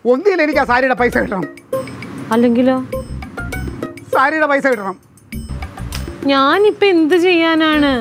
ഒന്നിൽ എനിക്ക് ആ സാരിയുടെ പൈസ കിട്ടണം അല്ലെങ്കിലോ സാരിയുടെ പൈസ കിട്ടണം ഞാനിപ്പോ എന്ത് ചെയ്യാനാണ്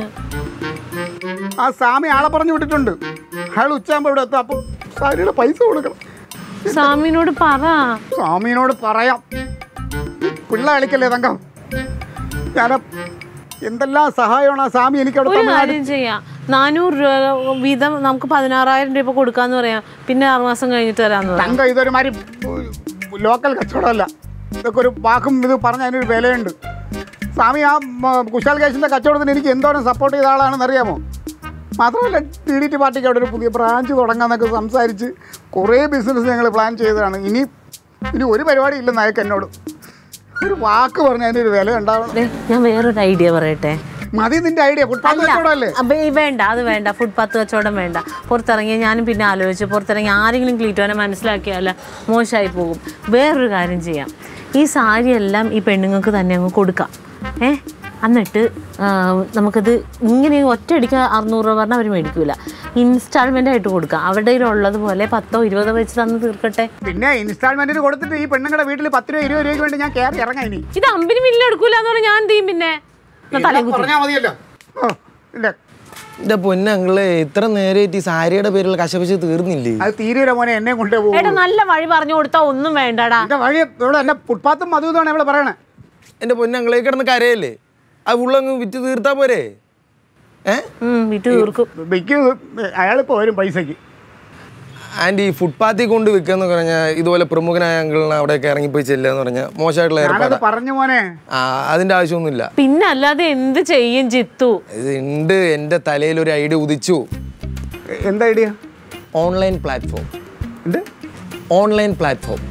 ആ സ്വാമി ആളെ പറഞ്ഞു വിട്ടിട്ടുണ്ട് അയാൾ ഉച്ചയാകുമ്പോൾ ഇവിടെ എത്തും അപ്പം സാരിയുടെ പൈസ കൊടുക്കണം സ്വാമിനോട് പറ സ്വാമിനോട് പറയാം പിള്ള കളിക്കല്ലേ തങ്കം ഞാൻ എന്തെല്ലാം സഹായമാണ് ആ സ്വാമി എനിക്ക് അവിടെ ഒരു തന്നത് കാര്യം ചെയ്യാം നാനൂറ് രൂപ വീതം നമുക്ക് പതിനാറായിരം രൂപ കൊടുക്കാന്ന് പറയാം പിന്നെ ആറ് മാസം കഴിഞ്ഞിട്ട് തരാന്ന് പറയാം തങ്കം ഇതൊരുമാതിരി ലോക്കൽ കച്ചവടമല്ല ഇതൊക്കെ ഒരു വാക്കും ഇത് പറഞ്ഞ അതിനൊരു വിലയുണ്ട് സ്വാമി ആ മ, കുശാൽ കേശിൻ്റെ കച്ചവടത്തിന് എനിക്ക് എന്തോരം സപ്പോർട്ട് ചെയ്ത ആളാണെന്ന് അറിയാമോ മാത്രമല്ല ടി ഡി ടി പാർട്ടിക്ക് അവിടെ ഒരു പുതിയ ബ്രാഞ്ച് തുടങ്ങാമെന്നൊക്കെ സംസാരിച്ച് കുറേ ബിസിനസ് ഞങ്ങൾ പ്ലാൻ ചെയ്തതാണ് ഇനി ഇനി ഒരു പരിപാടി ഇല്ലെന്ന് അയക്ക് എന്നോട് ഒരു വാക്ക് പറഞ്ഞ അതിനൊരു വില ഉണ്ടാവണം ദേ, ഞാൻ വേറൊരു ഐഡിയ പറയട്ടെ മതി നിന്റെ ഐഡിയ ഫുട്പാത്ത് കച്ചവടമല്ലേ അപ്പൊ ഈ വേണ്ട അത് വേണ്ട ഫുട്പാത്ത് കച്ചവടം വേണ്ട പുറത്തിറങ്ങി ഞാനും പിന്നെ ആലോചിച്ചു പുറത്തിറങ്ങി ആരെങ്കിലും ക്ലീറ്റോനെ മനസ്സിലാക്കിയാൽ മോശമായി പോകും വേറൊരു കാര്യം ചെയ്യാം ഈ സാരിയെല്ലാം ഈ പെണ്ണുങ്ങൾക്ക് തന്നെ അങ്ങ് കൊടുക്കാം ഏ എന്നിട്ട് ആ, നമുക്കത് ഇങ്ങനെ ഒറ്റയടിക്ക് അറുന്നൂറ് രൂപ പറഞ്ഞാൽ അവർ മേടിക്കൂല ഇൻസ്റ്റാൾമെൻ്റ് ആയിട്ട് കൊടുക്കാം അവരുടെ ഉള്ളതുപോലെ പത്തോ ഇരുപതോ വെച്ച് തന്ന് തീർക്കട്ടെ പിന്നെ ഇൻസ്റ്റാൾമെന്റിന് കൊടുത്തിട്ട് ഈ പെണ്ണുങ്ങളുടെ വീട്ടിൽ പത്ത് രൂപ ഇരുപത് രൂപയ്ക്ക് വേണ്ടി ഞാൻ കയറി ഇറങ്ങാം ഇനി ഇത് അമ്പിന് മില്ല് എടുക്കൂല എന്ന് പറഞ്ഞാൽ ഞാൻ എന്ത് ചെയ്യും പിന്നെ എന്നാ തലയും കുത്തി. പറഞ്ഞാൽ മതിയല്ലോ ഓ ഇല്ല എന്റെ പൊന്നങ്ങളെ ഇത്ര നേരമായിട്ട് ഈ സാരിയുടെ പേരിൽ കശപിച്ച് തീർന്നില്ലേ അത് തീരെ മോനെ എന്നെ കൊണ്ടേ പോകും ഏട്ടാ നല്ല വഴി പറഞ്ഞു കൊടുത്താൽ ഒന്നും വേണ്ടടാ എന്റെ വഴി ഇവിടെ എന്നെ ഫുട്പാത്തും അതും ഇതാണ് ഇവിടെ പറയണേ എന്റെ പൊന്നങ്ങളെ കിടന്ന് കരയല്ലേ അത് ഉള്ളങ്ങ് വിറ്റ് തീർത്താ പോരെ ഏ ഉം, വിറ്റ് തീർക്കും ബിക്ക് അയാളിപ്പോ വരും പൈസക്ക് ആൻറ്റി ഈ ഫുട്പാത്തിൽ കൊണ്ട് വിൽക്കാന്ന് പറഞ്ഞാൽ ഇതുപോലെ പ്രമുഖനായ അങ്കിളിനെ അവിടെയൊക്കെ ഇറങ്ങിപ്പോയി ചെല്ലുക എന്ന് പറഞ്ഞാൽ മോശമായിട്ടുള്ള ഞാനത് ഏർപ്പാടാ പറഞ്ഞു മോനെ ആ അതിന്റെ ആവശ്യമൊന്നുമില്ല പിന്നെ അല്ലാതെ എന്ത് ചെയ്യും ചിത്തു ഇത് ഉണ്ട് എൻ്റെ തലയിൽ ഒരു ഐഡിയ ഉദിച്ചു എ- എന്താ ഐഡിയ ഓൺലൈൻ പ്ലാറ്റ്ഫോം എന്ത് ഓൺലൈൻ പ്ലാറ്റ്ഫോം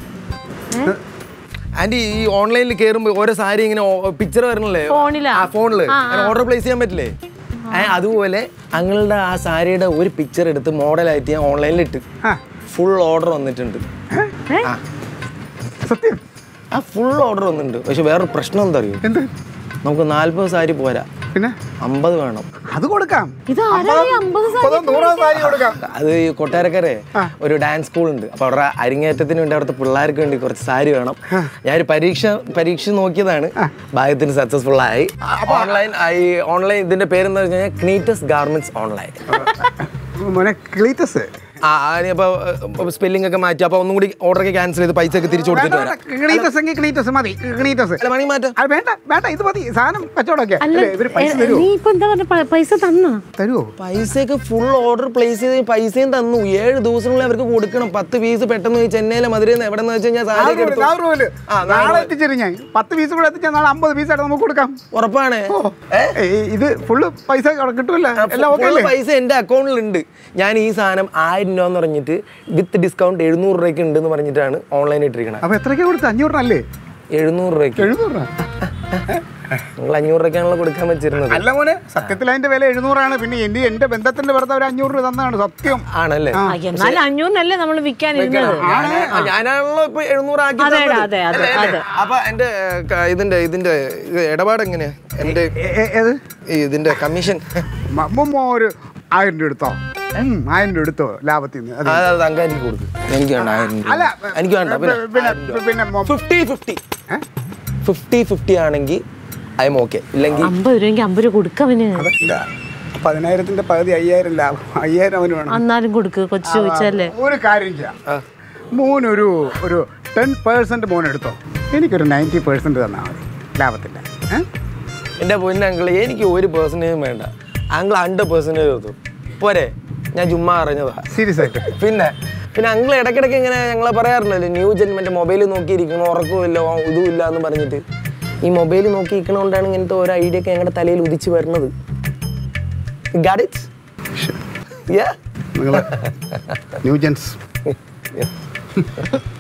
ആൻറ്റി ഈ ഓൺലൈനിൽ കയറുമ്പോൾ ഓരോ സാരി ഇങ്ങനെ പിക്ചർ വരണല്ലേ ഫോണിലാ? ആ ഫോണില് ഓർഡർ പ്ലേസ് ചെയ്യാൻ പറ്റില്ലേ ഏ, അതുപോലെ അങ്ങളുടെ ആ സാരിയുടെ ഒരു പിക്ചർ എടുത്ത് മോഡലായിട്ട് ഞാൻ ഓൺലൈനിൽ ഇട്ട് ആ ഫുൾ ഓർഡർ വന്നിട്ടുണ്ട് ആ സത്യം ആ ഫുൾ ഓർഡർ വന്നിട്ടുണ്ട് പക്ഷെ വേറൊരു പ്രശ്നം എന്താ അറിയോ എന്ത് നമുക്ക് നാല്പത് സാരി പോരാ പിന്നെ അമ്പത് വേണം അത് കൊടുക്കാം ഇത് ആരാണ് ഈ അമ്പത് സാരി മുപ്പതും നൂറും സാരി കൊടുക്കാം അത് ഈ കൊട്ടാരക്കരെ ഒരു ഡാൻസ് സ്കൂൾ ഉണ്ട് അപ്പൊ അവിടെ അരങ്ങേറ്റത്തിന് വേണ്ടി അവിടുത്തെ പിള്ളേർക്ക് വേണ്ടി കുറച്ച് സാരി വേണം ഞാനൊരു പരീക്ഷ പരീക്ഷ നോക്കിയതാണ് ഭാഗ്യത്തിന് സക്സസ്ഫുൾ ആയി ഓൺലൈൻ ഈ ഓൺലൈൻ ഇതിന്റെ പേരെന്താ വെച്ച് കഴിഞ്ഞാൽ ക്നീറ്റസ് ഗാർമെന്റ്സ് ഓൺലൈൻ മോനെ ക്ലീറ്റസ് ആ അപ്പൊ സ്പെല്ലിംഗ് ഒക്കെ മാറ്റി അപ്പൊ ഒന്നും കൂടി ഓർഡർ ഒക്കെ ക്യാൻസൽ ചെയ്ത് പൈസ ഒക്കെ തിരിച്ചു കൊടുത്തിട്ട് വരാം ക്ലീറ്റസ് എങ്കിൽ ക്ലീറ്റസ് മതി ക്ലീറ്റസ് അല്ല മണി മാറ്റാം അത് വേണ്ട വേണ്ട ഇത് മതി സാധനം കച്ചവടമൊക്കെ അല്ല അല്ലേ, ഇവര് പൈസ ഏ, തരുമോ നീ ഇപ്പൊ എന്താ പറഞ്ഞ പ- പൈസ തന്നാ തരുമോ പൈസയൊക്കെ ഫുൾ ഓർഡർ പ്ലേസ് ചെയ്ത് പൈസയും തന്നു ഏഴ് ദിവസങ്ങളിൽ അവർക്ക് കൊടുക്കണം പത്ത് പീസ് പെട്ടെന്ന് ഈ ചെന്നൈയിലെ മധുരയിൽ എവിടെ നിന്ന് വെച്ച് കഴിഞ്ഞാൽ സാരി ഒക്കെ എടുത്തു നാനൂറ് ആ, നാളെ എത്തിച്ചേരും ഞാൻ പത്ത് പീസ് കൂടെ എത്തിച്ചാൽ നാളെ അമ്പത് പീസ് ആയിട്ട് നമുക്ക് കൊടുക്കാം ഉറപ്പാണ് ഏ ഏയ്, ഇത് ഫുള്ള് പൈസ അവിടെ കിട്ടുമല്ല എല്ലാം ഓക്കെ ഫുള്ള് അല്ലേ പൈസ എൻ്റെ അക്കൗണ്ടിലുണ്ട് ഞാൻ ഈ സാധനം ആയിരം രൂപ എന്ന് പറഞ്ഞിട്ട് വിത്ത് ഡിസ്കൗണ്ട് എഴുന്നൂറ് രൂപയ്ക്ക് ഉണ്ട് എന്ന് പറഞ്ഞിട്ടാണ് ഓൺലൈൻ ഇട്ടിരിക്കണത് അപ്പൊ എത്രയ്ക്ക് കൊടുത്ത് അഞ്ഞൂറിനല്ലേ എഴുന്നൂറ് രൂപയ്ക്ക് എഴുന്നൂറ് രൂപ നിങ്ങൾ അഞ്ഞൂറ് രൂപയ്ക്കാണല്ലോ കൊടുക്കാൻ വെച്ചിരുന്നത് അല്ല മോനെ സത്യത്തിൽ അതിന്റെ വില എഴുന്നൂറാണ് പിന്നെ എന്റെ എന്റെ ബന്ധത്തിന്റെ വെറുതെ ഒരു അഞ്ഞൂറ് രൂപ തന്നതാണ് സത്യം ആണല്ലേ ആ, എന്നാലും അഞ്ഞൂറിനല്ലേ നമ്മൾ വിൽക്കാനിരുന്നത് ഞാന്- ഞാനാണല്ലോ ഇപ്പൊ എഴുന്നൂറ് ആക്കി അതെ, തന്നത്. അതെ, അതെ, അല്ലേ, അല്ലേ? അതെ. അപ്പൊ എന്റെ ക- ഇതിന്റെ ഇതിന്റെ ഇത് ഇടപാട് എങ്ങനെയാ എന്റെ ഏ- ഏ- ഏത് ഈ ഇതിന്റെ കമ്മീഷൻ മമ്മ ഒരു ആയിരം രൂപ എടുത്തോ ഉം, ആയിരം രൂപ എടുത്തോ ലാഭത്തിൽ നിന്ന് അതെ. അത് അങ്കാരിക്ക് കൊടുക്കും എനിക്ക് വേണ്ട ആയിരം രൂപ അല്ല എനിക്ക് വേണ്ട പിന്നെ പിന്നെ പിന്നെ മൊ- ഫിഫ്റ്റി ഫിഫ്റ്റി ഏ? ഫിഫ്റ്റി ഫിഫ്റ്റി ആണെങ്കിൽ ഐ എം ഓക്കെ ഇല്ലെങ്കിൽ അമ്പത് രൂപയ്ക്ക് അമ്പത് രൂപ കൊടുക്കവന് അതല്ല പതിനായിരത്തിന്റെ പകുതി അയ്യായിരം ലാഭം അയ്യായിരം അവന് വേണം എന്നാലും കൊടുക്ക് കൊച്ചു ചോദിച്ചല്ലേ ഒരു കാര്യം ചെയ്യാം മോനൊരു ഒരു ടെൻ പേഴ്സൻറ്റ് മോൻ എടുത്തോ എനിക്കൊരു നയൻറ്റി പേഴ്സൻറ്റ് തന്നാൽ മതി ലാഭത്തിൻ്റെ ഏഹ് എൻ്റെ പൊന്ന അങ്കിൾ എനിക്ക് ഒരു പെർസെൻറ്റേജും വേണ്ട അങ്കിൾ ഹൺഡ്രഡ് പെർസെൻറ്റേജ് കൊടുത്തു പോരെ ഞാൻ ചുമ്മാ അറിഞ്ഞതാ സീരിയസ് ആയിട്ട് പിന്നെ പിന്നെ അങ്കിൾ ഇടയ്ക്കിടയ്ക്ക് ഇങ്ങനെ ഞങ്ങളെ പറയാറില്ലല്ലോ ന്യൂ ജെൻ മറ്റേ മൊബൈൽ നോക്കിയിരിക്കണം ഉറക്കമില്ല ഇതും ഇല്ല എന്ന് പറഞ്ഞിട്ട് ഈ മൊബൈൽ നോക്കിയിരിക്കണോണ്ടാണ് ഇങ്ങനത്തെ ഓരോ ഐഡിയ ഒക്കെ ഞങ്ങളുടെ തലയിൽ ഉദിച്ച് വരുന്നത് Got it? Yeah? നിങ്ങൾ ന്യൂജൻസ് Yeah.